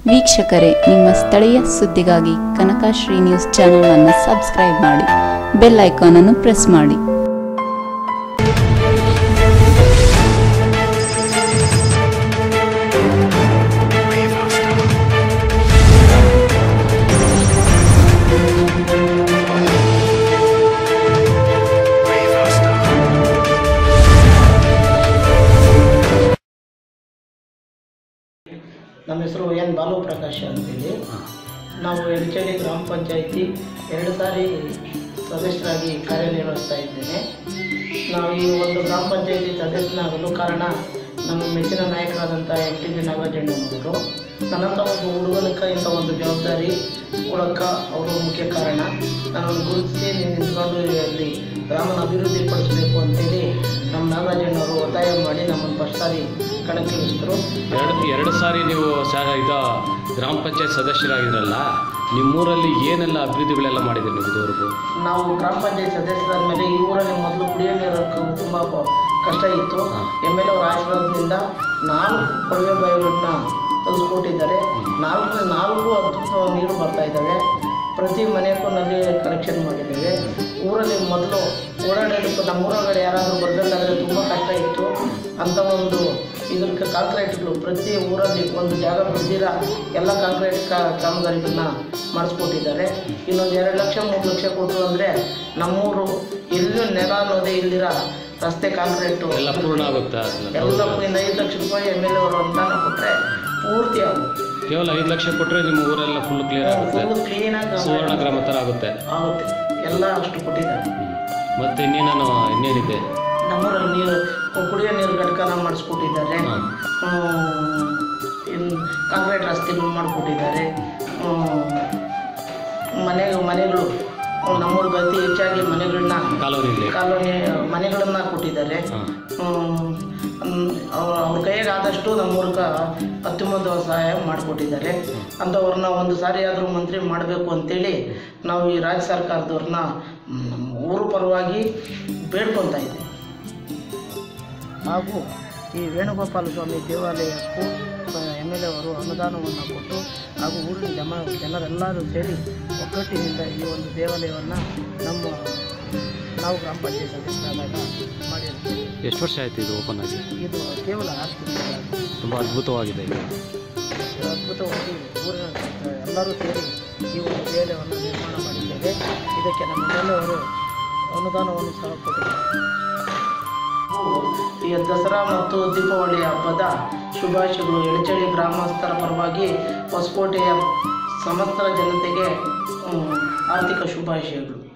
ವೀಕ್ಷಕರೇ ನಿಮ್ಮ ಸ್ಥಳೀಯ ಸುದ್ದಿಗಾಗಿ ಕನಕಶ್ರೀ ನ್ಯೂಸ್ ಚಾನೆಲ್ ಅನ್ನು ಸಬ್ಸ್ಕ್ರೈಬ್ ಮಾಡಿ ಬೆಲ್ ಐಕಾನ್ ಅನ್ನು ಪ್ರೆಸ್ ಮಾಡಿ ನಮ್ಮ ಹೆಸರು ಎನ್ ಬಾಲು ಪ್ರಕಾಶ್ ಅಂತೇಳಿ ನಾವು ಎಡಚೇರಿ ಗ್ರಾಮ ಪಂಚಾಯಿತಿ ಎರಡು ಸಾರಿ ಸದಸ್ಯರಾಗಿ ಕಾರ್ಯನಿರ್ವಹಿಸ್ತಾ ಇದ್ದೇನೆ ನಾವು ಈ ಒಂದು ಗ್ರಾಮ ಪಂಚಾಯಿತಿ ಸದಸ್ಯನಾಗಲು ಕಾರಣ ನಮ್ಮ ಮೆಚ್ಚಿನ ನಾಯಕರಾದಂಥ ಎಂ ಟಿ ಬಿ ನಾಗಾರ್ಜುನವರು ನನ್ನಂಥ ಒಂದು ಹುಡುಗನಕ್ಕೆ ಇಂಥ ಒಂದು ಜವಾಬ್ದಾರಿ ಕೊಡೋಕ್ಕೆ ಅವರು ಮುಖ್ಯ ಕಾರಣ ನನ್ನನ್ನು ಗುರುತಿಸಿ ನೀವು ನಿಂತ್ಕೊಂಡು ಅಲ್ಲಿ ಗ್ರಾಮನ ಅಭಿವೃದ್ಧಿ ಪಡಿಸಬೇಕು ಅಂತೇಳಿ ನಮ್ಮ ನಾಗಾರ್ಜುನವರು ಒತ್ತಾಯ ಮಾಡಿ ನಮ್ಮನ್ನು ಫಸ್ಟ್ ಸಾರಿ ಕಣಕ್ಕಿಳಿಸಿದ್ರು ಎರಡು ಎರಡು ಸಾರಿ ನೀವು ಸಹ ಇದ ಗ್ರಾಮ ಪಂಚಾಯತ್ ಸದಸ್ಯರಾಗಿದ್ರಲ್ಲ ನಿಮ್ಮೂರಲ್ಲಿ ಏನೆಲ್ಲ ಅಭಿವೃದ್ಧಿಗಳೆಲ್ಲ ಮಾಡಿದ್ದೀರಿ ನೀವು ಇದುವರೆಗೂ ನಾವು ಗ್ರಾಮ ಪಂಚಾಯತ್ ಸದಸ್ಯರಾದ ಮೇಲೆ ಈ ಊರಲ್ಲಿ ಮೊದಲು ಕುಡಿಯೋ ನೀರು ತುಂಬ ಪ- ಕಷ್ಟ ಇತ್ತು ಹಾ. ಎಮ್ ಎಲ್ ಅವರ ಆಶೀರ್ವಾದದಿಂದ ನಾಲ್ಕು ಕೊಳವೆ ಬಾವಿಗಳನ್ನ ತೆಗೆದುಕೊಟ್ಟಿದ್ದಾರೆ ನಾಲ್ಕು ನಾಲ್ಕು ಅದ್ಭುತ ನೀರು ಬರ್ತಾ ಇದ್ದಾವೆ ಪ್ರತಿ ಮನೆಗೂ ನಲ್ಲಿ ಕನೆಕ್ಷನ್ ಮಾಡಿದ್ದೇವೆ ಊರಲ್ಲಿ ಮೊದಲು ಓಡಾಡಲಿಕ್ಕೆ ನಮ್ಮ ಊರೊಳಗಡೆ ಯಾರಾದರೂ ಬರಬೇಕಾದ್ರೆ ತುಂಬ ಕಷ್ಟ ಇತ್ತು ಅಂಥ ಒಂದು ಇದಕ್ಕೆ ಕಾಂಕ್ರೀಟ್ಗಳು ಪ್ರತಿ ಊರಲ್ಲಿ ಒಂದು ಜಾಗ ಬಿಡ್ದಿರ ಎಲ್ಲ ಕಾಂಕ್ರೀಟ್ ಕಾ ಕಾಮಗಾರಿಗಳನ್ನ ಮಾಡಿಸ್ಕೊಟ್ಟಿದ್ದಾರೆ ಇನ್ನೊಂದು ಎರಡು ಲಕ್ಷ ಮೂರು ಲಕ್ಷ ಕೊಟ್ಟರು ಅಂದರೆ ನಮ್ಮೂರು ಎಲ್ಲೂ ನೆಲ ಅನ್ನೋದೇ ಇಲ್ದಿರ ರಸ್ತೆ ಕಾಂಕ್ರೀಟು ಎಲ್ಲ ಪೂರ್ಣ ಆಗುತ್ತಾ ಎಲ್ಲ ಇನ್ನು ಐದು ಲಕ್ಷ ರೂಪಾಯಿ ಎಮ್ ಎಲ್ ಎ ಅವರು ಅನುದಾನ ಕೊಟ್ಟರೆ ಪೂರ್ತಿ ಆಗುತ್ತೆ ಕೇವಲ ಐದು ಲಕ್ಷ ಕೊಟ್ಟರೆ ನಿಮ್ಮ ಊರೆಲ್ಲ ಫುಲ್ ಕ್ಲಿಯರ್ ಆಗುತ್ತೆ ಫುಲ್ ಕ್ಲೀನಾಗಿ ಸುವರ್ಣ ಗ್ರಾಮ ಥರ ಆಗುತ್ತೆ ಆಗುತ್ತೆ ಎಲ್ಲ ಅಷ್ಟು ಕೊಟ್ಟಿದ್ದಾರೆ ಹ್ಮ್. ಮತ್ತೆ ಇನ್ನೇನು ಇನ್ನೇನಿದೆ ನಮ್ಮೂರಲ್ಲಿ ನೀರು ಕುಡಿಯೋ ನೀರು ಘಟಕನ ಮಾಡಿಸ್ಕೊಟ್ಟಿದ್ದಾರೆ ಹಾ. ಇನ್ನು ಕಾಂಕ್ರೀಟ್ ರಸ್ತೆಗಳು ಮಾಡಿಕೊಟ್ಟಿದ್ದಾರೆ ಮನೆ ಮನೆಗಳು ನಮ್ಮೂರಿಗೆ ಅತಿ ಹೆಚ್ಚಾಗಿ ಮನೆಗಳನ್ನ ಕಾಲೋನಿಲಿ ಕಾಲೋನಿ ಮನೆಗಳನ್ನ ಕೊಟ್ಟಿದ್ದಾರೆ ಹಾಂ ಹ್ಮ್, ಹ್ಮ್, ಅವ್ರ ಅವ್ರ ಕೈಗೆ ಆದಷ್ಟು ನಮ್ಮೂರ್ಗೆ ಅತ್ಯುನ್ನತ ಸಹಾಯ ಮಾಡಿಕೊಟ್ಟಿದ್ದಾರೆ ಅಂಥವ್ರನ್ನ ಒಂದು ಸಾರಿ ಆದರೂ ಮಂತ್ರಿ ಮಾಡಬೇಕು ಅಂತೇಳಿ ನಾವು ಈ ರಾಜ್ಯ ಸರ್ಕಾರದವ್ರನ್ನ ಮ್, ನಮ್ಮ ಊರು ಪರವಾಗಿ ಬೇಡ್ಕೊತಾ ಇದ್ದೀವಿ ಹಾಗೂ ಈ ವೇಣುಗೋಪಾಲ ಸ್ವಾಮಿ ದೇವಾಲಯಕ್ಕೂ ಎಮ್ ಎಲ್ ಎ ಅವರು ಅನುದಾನವನ್ನು ಕೊಟ್ಟು ಹಾಗೂ ಊರಿನ ಜನ ಜನರೆಲ್ಲರೂ ಸೇರಿ ಒಗ್ಗಟ್ಟಿನಿಂದ ಈ ಒಂದು ದೇವಾಲಯವನ್ನು ನಮ್ಮ ನಾವು ಗ್ರಾಮ ಪಂಚಾಯತ್ ಸದಸ್ಯರಾದಾಗ ಮಾಡಿರ್ತೀವಿ ಎಷ್ಟು ವರ್ಷ ಆಯ್ತು ಇದು ಓಪನ್ ಆಗಿ ಇದು ಕೇವಲ ಆಸ್ತಿ ತುಂಬ ಅದ್ಭುತವಾಗಿದೆ ಇದು ಅದ್ಭುತವಾಗಿ ಊರಿನ ಎಲ್ಲರೂ ಸೇರಿ ಈ ಒಂದು ದೇವಾಲಯವನ್ನು ನಿರ್ಮಾಣ ಮಾಡಿದ್ದೇವೆ ಇದಕ್ಕೆ ನಮ್ಮ ಎಮ್ಮೆಲ್ಲೆಯವರು ಅನುದಾನವನ್ನು ಸಹ ಕೊಟ್ಟಿದ್ದಾರೆ ಈ ದಸರಾ ಮತ್ತು ದೀಪಾವಳಿ ಹಬ್ಬದ ಶುಭಾಶಯಗಳು ಎಡಚಳಿ ಗ್ರಾಮಸ್ಥರ ಪರವಾಗಿ ಹೊಸಕೋಟೆಯ ಸಮಸ್ತ ಜನತೆಗೆ ಹ್ಮ್, ಆರ್ಥಿಕ ಶುಭಾಶಯಗಳು